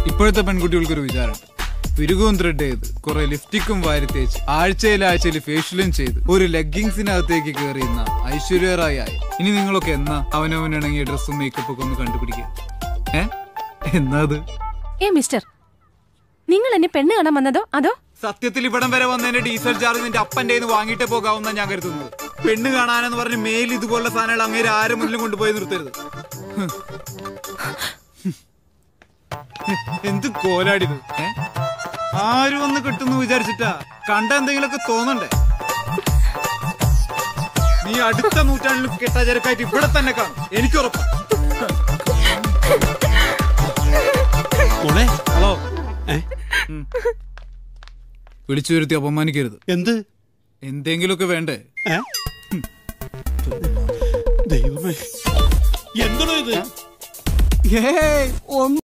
ഇപ്പോഴത്തെ പെൺകുട്ടികൾക്കൊരു വിചാരം പിരുകവും ത്രെഡ് ചെയ്ത് കുറെ ലിഫ്റ്റിക്കും വാരി തേച്ച് ആഴ്ചയിൽ ആഴ്ചയിൽ ഫേഷ്യലും ചെയ്ത് ഒരു ലെഗിങ്സിനകത്തേക്ക് കയറിയുന്ന ഐശ്വര്യ റായ് ആയി ഇനി നിങ്ങളൊക്കെ എന്നാ അവനവനിണങ്ങിയ ഡ്രസ്സും മേക്കപ്പ് ഒക്കെ ഒന്ന് കണ്ടുപിടിക്കുക ഏ എന്നാ അത് ഏ മിസ്റ്റർ നിങ്ങൾ എന്നെ പെണ്ണ് കാണാൻ വന്നതോ അതോ സത്യത്തിൽ ഇവിടം വരെ വന്നതിന്റെ ഡീസൽ ചാർജ് നിന്റെ അപ്പന്റെ കയ്യിൽ നിന്ന് വാങ്ങിയിട്ടേ പോകാവുന്ന ഞാൻ കരുതുന്നത് പെണ്ണ് കാണാനെന്ന് പറഞ്ഞ് മേൽ ഇതുപോലുള്ള സാധനങ്ങൾ അങ്ങേര് ആരും മുന്നിലും കൊണ്ടുപോയി നിർത്തരുത് ഹ്. എന്ത് കോലാടിത് ഏ ആരും ഒന്ന് കിട്ടുന്നു വിചാരിച്ചിട്ടാ കണ്ട എന്തെങ്കിലുമൊക്കെ തോന്നണ്ടേ നീ അടുത്ത നൂറ്റാണ്ടിൽ കെട്ടാചരക്കായിട്ട് ഇവിടെ തന്നെ കാണും എനിക്കുറപ്പാ മോളെ ഹലോ ഏ? വിളിച്ചു വരുത്തി അപമാനിക്കരുത് എന്ത് എന്തെങ്കിലുമൊക്കെ വേണ്ടേ ഏ? ദൈവമേ എന്താണോ ഇത് ഏയ്, ഒന്നും